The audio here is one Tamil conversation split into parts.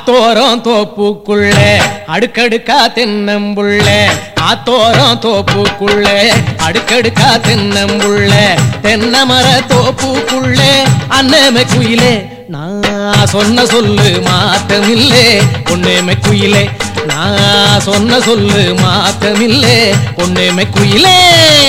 ஆத்தோரம் தோப்புக்குள்ள அடுக்கடுக்கா தென்னம்புள்ள ஆத்தோரம் தோப்புக்குள்ள அடுக்கடுக்கா தென்னம்புள்ள தென்னமர தோப்புக்குள்ள அன்னமே குயிலே நான் சொன்ன சொல்லு மாத்தமில்லே பொன்னேமை குயிலே நான் சொன்ன சொல்லு மாத்தமில்லே பொன்னேமை குயிலே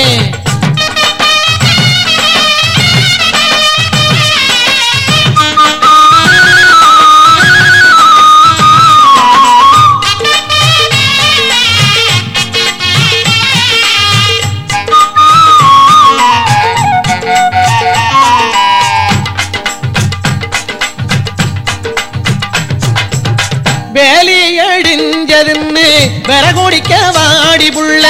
வேலி அடிஞ்சதுன்னு விறகுடிக்க வாடி புள்ள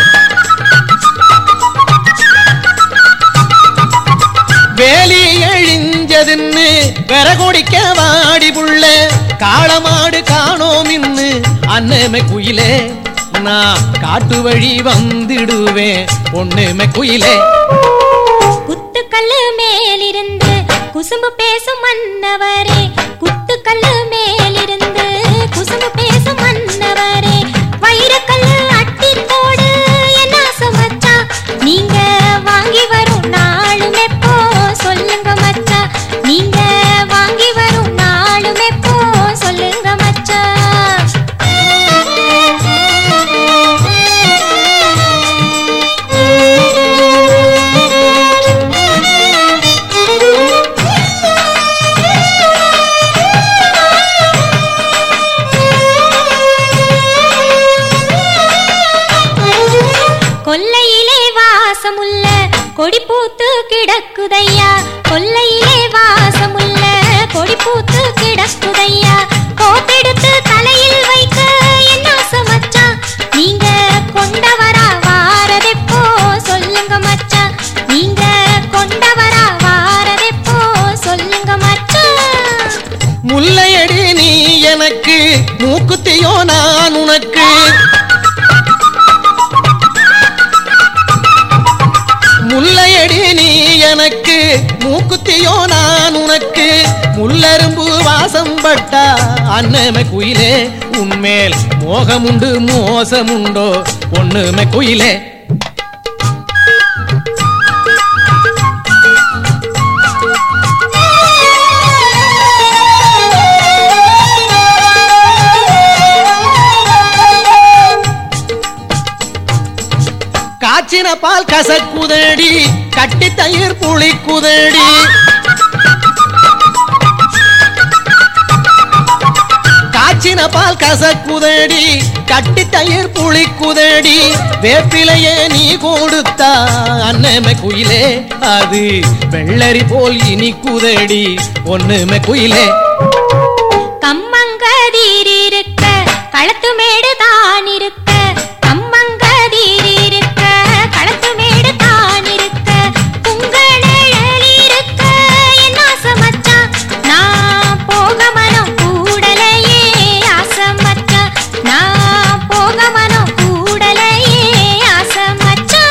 வேலி அழிஞ்சதுன்னு விறகுடிக்க வாடி புள்ள காளமாடு காணோம் இன்னு அன்னமே குயிலே நான் காட்டு வழி வந்துடுவேன் பொண்ணுமே குயிலே குத்துக்கல்லு மேலிருந்து குசும்பு பேசும் மன்னவரே குத்துக்கல்லு மேலிருந்து குசும்பு பேசும் மன்னவரே வைரக்கல்லு அட்டி போடு என்ன சுமச்சா நீங்க வாங்கி வரும் நாளும் எப்போ சொல்லுங்க மச்சா நீங்க வாங்கி வரும் நாளும் எப்போ சொல்லுங்க மச்சா கொல்லையிலே வாசமுள்ள கொடி பூத்து கிடக்குதையா கொல்லையிலே வாசமுள்ள கொடி பூத்து கிடக்குதையா கோத்தெடுத்து தலையில் வைக்க என்ன மச்சா நீங்க கொண்டவரா வாரதெப்போ சொல்லுங்க மச்சா நீங்க கொண்டவரா வாரதெப்போ சொல்லுங்க மச்சா முல்லையடி நீ எனக்கு மூக்குத்தியோ நான் உனக்கு முல்லையடி நீ எனக்கு மூக்குத்தியோ நான் உனக்கு முள்ளரும்பு வாசம் பட்டா அன்னமே குயிலே உன்மேல் மோகமுண்டு மோசமுண்டோ பொண்ணுமே குயிலே காய்ச்சின பால் கசக்குதடி கட்டி தயிர் புளிக்குதடி காய்ச்சின பால் கசக்குதடி கட்டி தயிர் புளிக்குதடி வேப்பிலையே நீ கொடுத்தா அன்னமே குயிலே அது வெள்ளரி போல் இனிக்குதடி ஒண்ணுமே குயிலே கம்மங்கதீர் இருக்க களத்து மேடு தான் இருக்க கம்மங்கதீர் இருக்க களத்து மேடு தான் இருக்க உங்க நிழல் இருக்க என்ன சமச்சா நான் போக மனம் கூடலையே ஆசமச்சா நான் போக மனம் கூடலையே ஆசமச்சா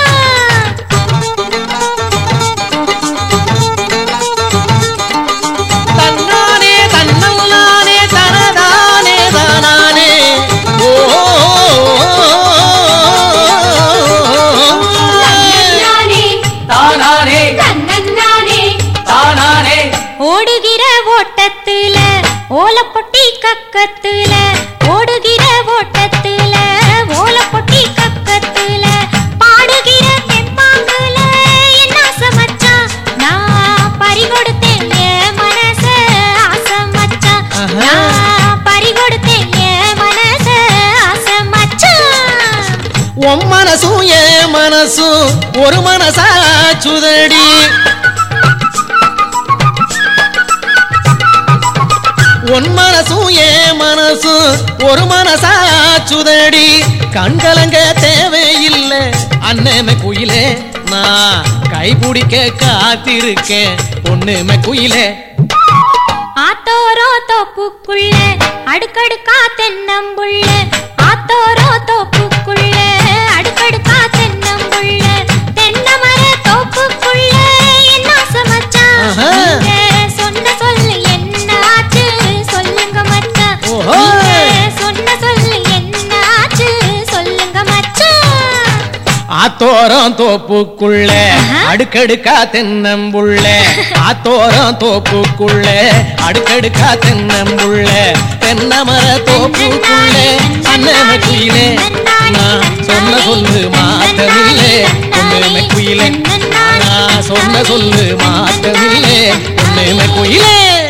தன்னானே தன்னல்லானே தனதானே தானானே ஓ தானானே தானானே ஓடுகிற ஓட்டத்துல ஓலப்பொட்டி கக்கத்துல ஓடுகிற ஓட்டத்துல ஓலப்பொட்டி கக்கத்துல பாடுகிற தெம்மாங்குல என்ன சமச்சா நான் பறி கொடுத்தேன் என் மனச ஆசமச்சா ஆஹா. நான் பறி கொடுத்தேன் என் மனச ஆசமச்சா உன் மனசும் என் மனசும் ஒரு மனசாச்சுதடி உன் மனசும் என் மனசும் ஒரு மனசாச்சுதடி கண்கலங்க தேவையில்லை அண்ணமே குயிலே நான் கைபிடிக்க காத்திருக்கேன் பொண்ணுமே குயிலே ஆத்தோரோ தோப்புக்குள்ள அடுக்கடுக்கா தென்னம்புள்ள ஆத்தோரோ தோப்புக்குள்ள அடுக்கடுக்கா தென்னம்புள்ள தென்னமர தோப்புக்குள்ள என்ன சமச்சா ஆஹா. நீங்க சொன்ன சொல்லு என்ன ஆச்சு சொல்லுங்க மச்சான் ஓஹோ. ஆத்தோரம் தோப்புக்குள்ள அடுக்கடுக்கா தென்னம்புள்ள ஆத்தோரம் தோப்புக்குள்ள அடுக்கடுக்கா தென்னம்புள்ள தென்னமர தோப்புக்குள்ள அண்ணன குயிலே நான் சொன்ன சொல்லு மாத்தமில்லே ஒண்ணுமே குயிலே நான் சொன்ன சொல்லு மாத்தமில்லே ஒண்ணுமே குயிலே